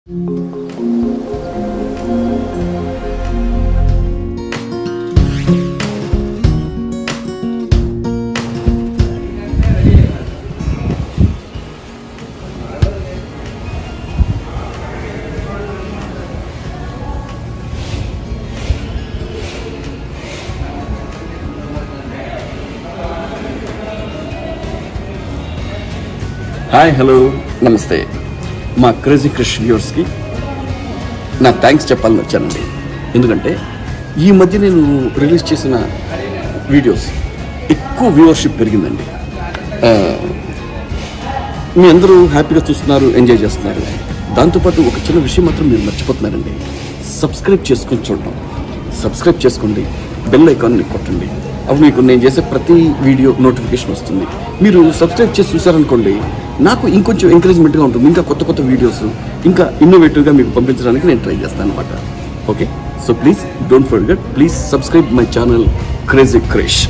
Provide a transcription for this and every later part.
Hi hello నమస్తే మా crazy Krish వ్యూవర్స్కి నా థ్యాంక్స్ చెప్పాలని వచ్చానండి ఎందుకంటే ఈ మధ్య నేను రిలీజ్ చేసిన వీడియోస్ ఎక్కువ వ్యూవర్షిప్ పెరిగిందండి ఆ, మీ అందరూ హ్యాపీగా చూస్తున్నారు ఎంజాయ్ చేస్తున్నారు దాంతోపాటు ఒక చిన్న విషయం మాత్రం మీరు మర్చిపోతున్నారండి సబ్స్క్రైబ్ చేసుకొని చూడడం సబ్స్క్రైబ్ చేసుకోండి బెల్ ఐకాన్ని కొట్టండి అప్పుడు మీకు నేను చేసే ప్రతి వీడియో నోటిఫికేషన్ వస్తుంది మీరు సబ్స్క్రైబ్ చేసి చూసారనుకోండి నాకు ఇంకొంచెం ఎంకరేజ్మెంట్గా ఉంటుంది ఇంకా కొత్త కొత్త వీడియోస్ ఇంకా ఇన్నోవేటివ్గా మీకు పంపించడానికి నేను ట్రై చేస్తాను అనమాట okay so please don't forget please subscribe my channel crazy crash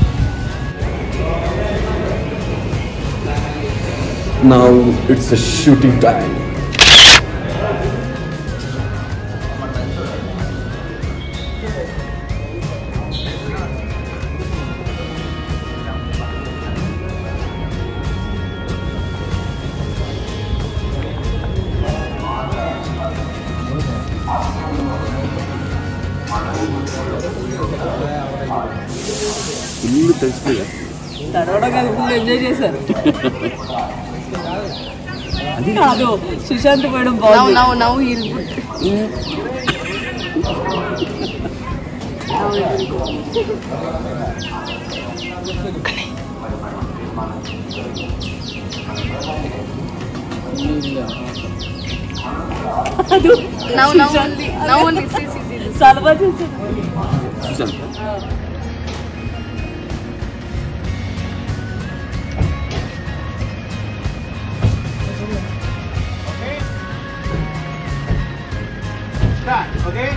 Now it's a shooting time. ఇల్లు తెలిసిపోయా తడవడం కాదు ఫుల్ ఎంజాయ్ చేశారు కాదు సుశాంత్ పోయడం Now, బాగుంది now, now he'll put. అది Now, now Sushant only, now only. See, see, see. this. చాలా బాగా చేశారు చూసాను Okay?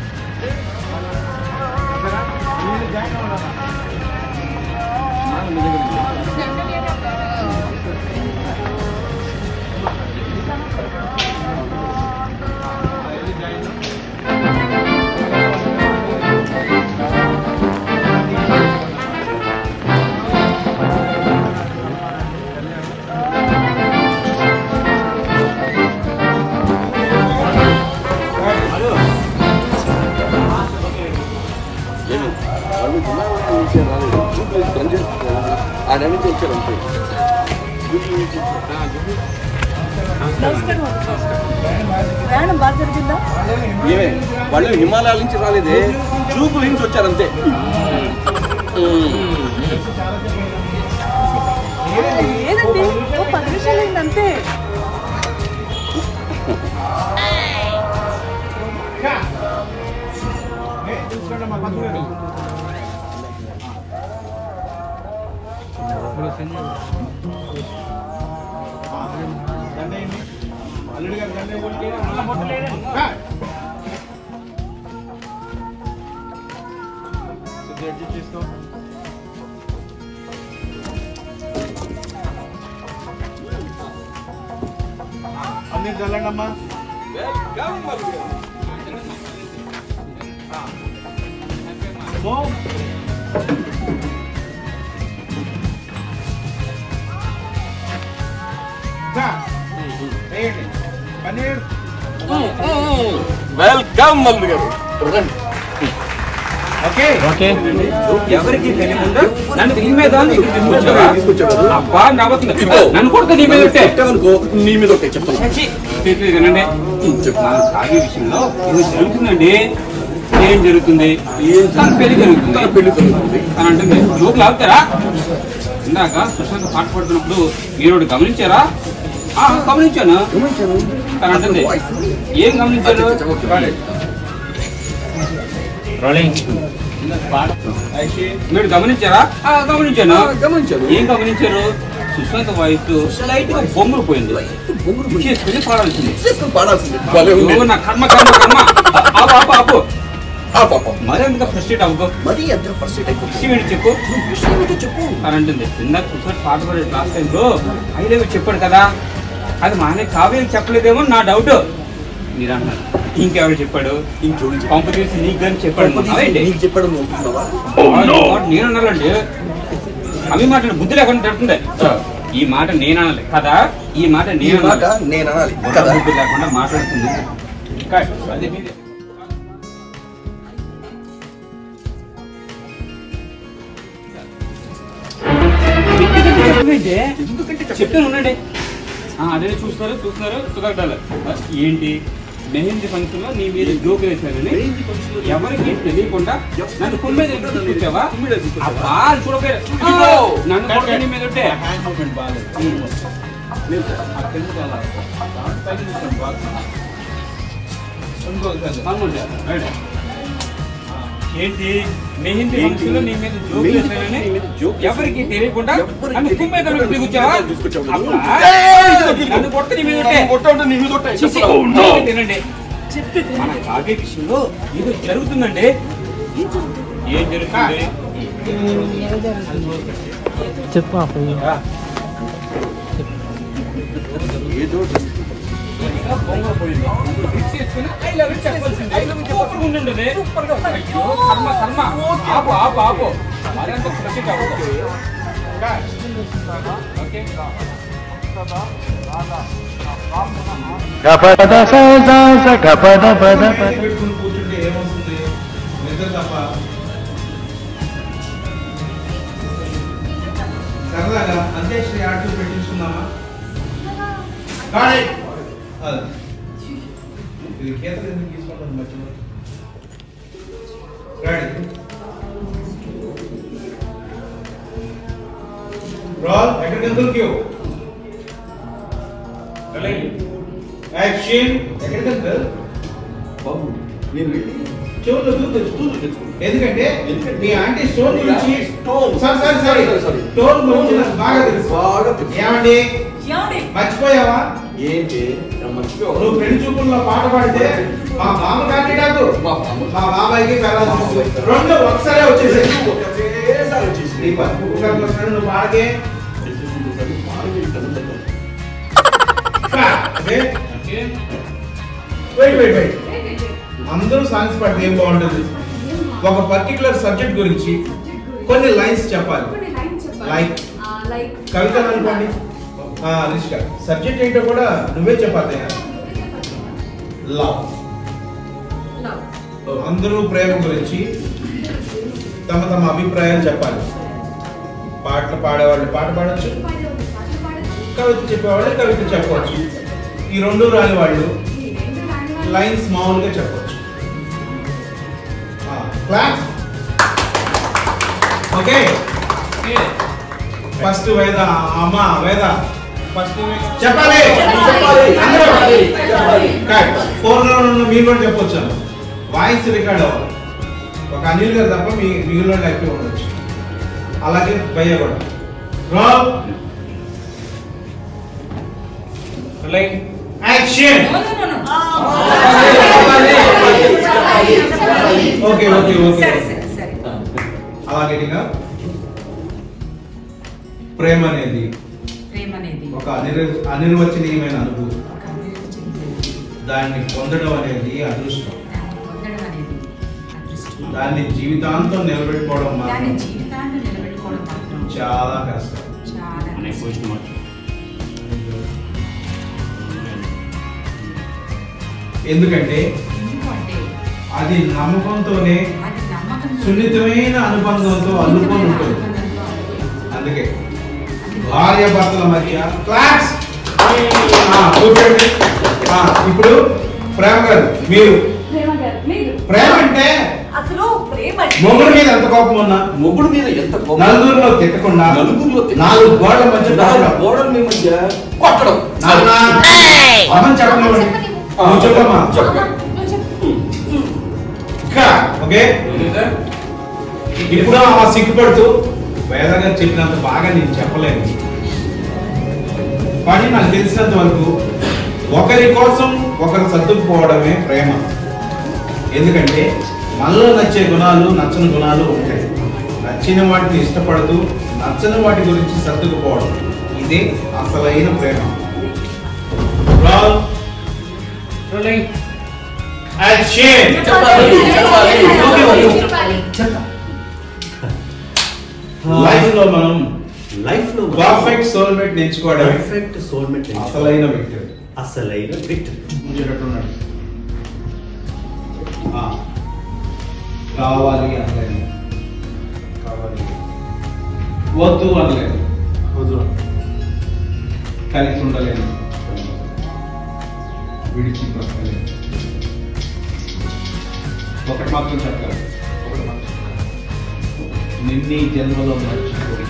ఏమి? వాళ్ళు హిమాలయాల నుంచే రాలేదు. జూబ్లీ బంద్ చేస్తారు. ఆడ నుంచి వచ్చారు అంతే జూబ్లీ నుంచి నమస్కారం ప్రయాణం బాగా జరిగిందా ఏమే వాళ్ళు హిమాలయాల నుంచి రాలేదే జూబ్లీ నుంచి వచ్చారంతే లేదండి ఓ పది నిమిషాలు అయింది అంతే అల్లుడు గారు దండ కొట్టి మళ్ళా పొట్టలేడు అడ్జస్ట్ చేసుకో అందరికి చల్లండి అమ్మా వేయండి పన్నీర్ వెల్కమ్ మల్లు గారు రండి ఓకే ఎవరికి తెలియకుండా నన్ను దీని మీద ఇక్కడ తీసుకొచ్చావా? తీసుకొచ్చావు. అబ్బా నవ్వుతుంది నన్ను కొడుకు నీ మీద పెట్టే కొట్టావనుకో, నీ మీద ఒకటే చెప్తాను చచ్చి. చెప్పేది వినండి మన సాగే విషయంలో ఇది జరుగుతుందండి ఏం జరుగుతుంది తన పెళ్లి జరుగుతుంది తన పెళ్లి జరుగుతుంది. అని అంటుంది జోకులు ఆగుతారా ఇందాక సుశాంత్ పాట పడుతున్నప్పుడు మీరు గమనించారా ఆ, గమనించాను తను అంటుంది ఏం గమనించారు మీరు గమనించారా ఆ, గమనించాను గమనించాను ఏం గమనించారు సుశాంత్ వాయిస్ లైట్ గా బొంగులు పోయింది చేసుకుని పాడాల్సింది చేసుకుని పాడాల్సింది భలే ఉంది. ఓ, నా కర్మ కర్మ కర్మ ఆపు ఆపు ఆపు ఆ పాపం మరి ఎందుకు ఫ్రస్ట్రేట్ అవ్వకు మరి ఎంత ఫస్ట్ ఎయిట్ అయిపోతుంది విషయం ఏంటి చెప్పు విషయం ఏంటో చెప్పు అని అంటుంది ఇందాక సుశాంత్ పాట పాడే లాస్ట్ టైం లో ఐ లవ్ యూ చెప్పాడు కదా అది మా ఆయన కావ్యం చెప్పలేదేమో నా డౌట్ మీరు అంటున్నారు ఇంకెవరు చెప్పాడు ఇంకెవరు చెప్పాడు? పంపు తీసి నీకు కానీ చెప్పాడు అవేంటి? నీకు చెప్పాడు నువ్వు ఒప్పుకున్నావా? వాడు నేను అన్నానండి అవి మాట్లాడు బుద్ధి లేకుండా తిడుతుంది ఈ మాట నేను అనాలి కదా ఈ మాట ఈ నేను మాట అనాలి. నేను అనాలి బుర్ర కదా బుద్ధి లేకుండా మాట్లాడుతుంది కాదు, అది మీదే. చెప్తాను ఉండండి ఆ, అదే చూస్తారు చూస్తున్నారు సుఖాలు ఏంటి మెహందీ ఫంక్షన్ లో నీ మీద జోక్ వేశానని ఎవరికి తెలియకుండా నన్ను కుమ్మ మీద ఎందుకు తీసుకొచ్చావా ఆ బాల్ చూడకపోయారు నన్ను కొడితే నీ మీద ఉంటే హ్యాండ్ మూమెంట్ బాగాలేదు లేదు సార్ ఆ కింద అలా పైకి తీసుకోండి బాగా ఇంకొకసారి అవునండి, రైట్. ఏంటి మెహందీ ఫంక్షన్ లో నీ మీద జోక్ మెహందీ వేశానని ఫంక్షన్ నీ మీద జోక్ ఎవరికి తెలియకుండా ఎవరికి నన్ను కుమ్మ మీద తెలియకుండా తీసుకొచ్చావా తీసుకొచ్చావు. అబ్బా, ఏయ్! నన్ను కొడితే నీ మీద ఉంటే నన్ను కొట్టాలంటే నీ మీద ఉంటాయి. చిచి, చెప్పురా. తినండి, తినండి మన కావ్య విషయంలో ఏదో జరుగుతుందండి ఏం జరుగుతుంది ఏదో ఇంకా బొంగ పోయింది. ఇప్పుడు fix చేసుకుని I love you చెప్పాల్సిందే. Super గా ఉండండి అది. అయ్యో, కర్మ, కర్మ. ఆపు, ఆపు, ఆపు. మరి అంత proceed అవ్వదు. ఓకే? పెట్టుకుని కూర్చుంటే ఏమొస్తుంది నిద్ర తప్ప సరదాగా అంత్యశ్రీ ఆటలు పెట్టించుకుందామా కానీ అది. ఇది కేతలు ఎందుకు తీసుకుంటుంది మధ్యలో రెడీ రోల్ ఎక్కడికి ఎందుకు క్యూ యాక్షన్ ఎక్కడికి వెళ్తారు బాబు నేను వెళ్ళి చెవులు దూదు తెచ్చు- దూదు తెచ్చుకో. ఎందుకంటే ఎందుకంటే మీ ఆంటీ స్టోన్ గురించి stone. Sorry sorry sorry sorry, sorry. Stone గురించి నాకు బాగా తెలుసు బాగా తెలుసు. ఏమండి ఏమండి? మర్చిపోయావా ఏంటి మర్చిపోయావు నువ్వు ఫ్రెండ్ చూపుల్లో పాట పాడితే మా మామ కాకి నాకు మా మామ. మా బాబాయ్కి పెళ్ళాలి మా బాబాయ్కి. రెండు ఒకసారి వచ్చేసాయి ఒకటేసారి వచ్చేసి నీ పసుపు కుక్కర్ కోసం నువ్వు పాడకే okay okay? Wait wait wait అందరూ సాంగ్స్ పాడితే ఏం బాగుంటుంది ఒక పర్టికులర్ సబ్జెక్ట్ గురించి కొన్ని లైన్స్ చెప్పాలి Like? లైక్ కవిత అనుకోండి ఆ, రిషిక సబ్జెక్ట్ ఏంటో కూడా నువ్వే చెప్పాలి లవ్ అందరూ ప్రేమ గురించి తమ తమ అభిప్రాయాలు చెప్పాలి పాటలు పాడేవాళ్ళు పాట పాడొచ్చు కవిత చెప్పేవాళ్ళు కవిత చెప్పవచ్చు ఈ రెండు రాని వాళ్ళు లైన్స్ మామూలుగా చెప్పవచ్చు క్లాస్ ఓకే ఓకే. ఫస్ట్ వేద అమ్మ వేద ఫస్ట్ చెప్పాలి చెప్పాలి. అందరూ చెప్పాలి. ఫోన్ లో ఉన్న మీరు కూడా చెప్పొచ్చు వాయిస్ రికార్డ్ అవ్వాలి ఒక అనిల్ గారు తప్ప మీ మిగిలిన యాక్టివ్ ఉండొచ్చు అలాగే భయ్య కూడా role like action No, no, no, no. Okay okay okay సరే సరే సరే అలాగే ఇక ప్రేమ అనేది ప్రేమ అనేది ఒక అనిర్ అనిర్వచనీయమైన అనుభూతి ఒక అభిరుచి. దాన్ని పొందడం అనేది అదృష్టం దాన్ని పొందడం అనేది అదృష్టం. దాన్ని జీవితాంతం నిలబెట్టుకోవడం దాన్ని మాత్రం జీవితాన్ని నిలబెట్టుకోవడం మాత్రం చాలా కష్టం చాలా అనే కష్టం. క్వశ్చన్ మార్క్ ఎందుకంటే ఎందుకంటే అది నమ్మకంతోనే అది నమ్మకం సున్నితమైన అనుబంధంతో అల్లుకొని ఉంటుంది అందుకే భార్య భర్తల మధ్య క్లాస్ కూర్చోండి ఆ, ఇప్పుడు ప్రేమ గారు మీరు ప్రేమ గారు మీరు ప్రేమ అంటే అసలు ప్రేమ అంటే- మొగుడు మీద ఎంత కోపం ఉన్నా మొగుడు మీద ఎంత కోపం. నలుగురిలో తిట్టకుండా నలుగురిలో తిట్టకుండా, నాలుగు గోడల మధ్య నాలుగు దాచడం. గోడల మీ మధ్య కొట్టడం నాన్న, అమ్మని చెప్పనివ్వండి. నువ్వు చెప్పమ్మా చెప్పు. నువ్వు చెప్పు ఇంకా ఓకే ఇప్పుడు ఆ సిగ్గుపడుతూ వేద గారు చెప్పినంత బాగా నేను చెప్పలేను కానీ నాకు తెలిసినంత వరకు ఒకరి కోసం ఒకరు సర్దుకుపోవడమే ప్రేమ ఎందుకంటే మనలో నచ్చే గుణాలు నచ్చని గుణాలు ఉంటాయి నచ్చిన వాటిని ఇష్టపడుతూ నచ్చని వాటి గురించి సర్దుకుపోవడం ఇదే అసలైన ప్రేమ రాల్ లైక్ యాక్షన్ చెప్పాలి చెప్పాలి లైఫ్ లో మనం లైఫ్ లో పర్ఫెక్ట్ సోల్మేట్ నేర్చుకోవడం పర్ఫెక్ట్ సోల్మేట్ అసలైన వ్యక్తి అసలైన విక్టర్ ఉండేటట్టున్నాడు ఆ, కావాలి అనలేదు కావాలి వద్దు అనలేదు వద్దు కలిసి ఉండలేదు విడిచి బ్రతకలేదు ఒకటి మాత్రం చెప్పగలరు ఒకటి మాత్రం నిన్నీ జన్మలో మర్చిపోయి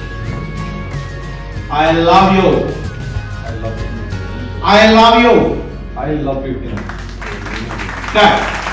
I love you I love you I love you I love you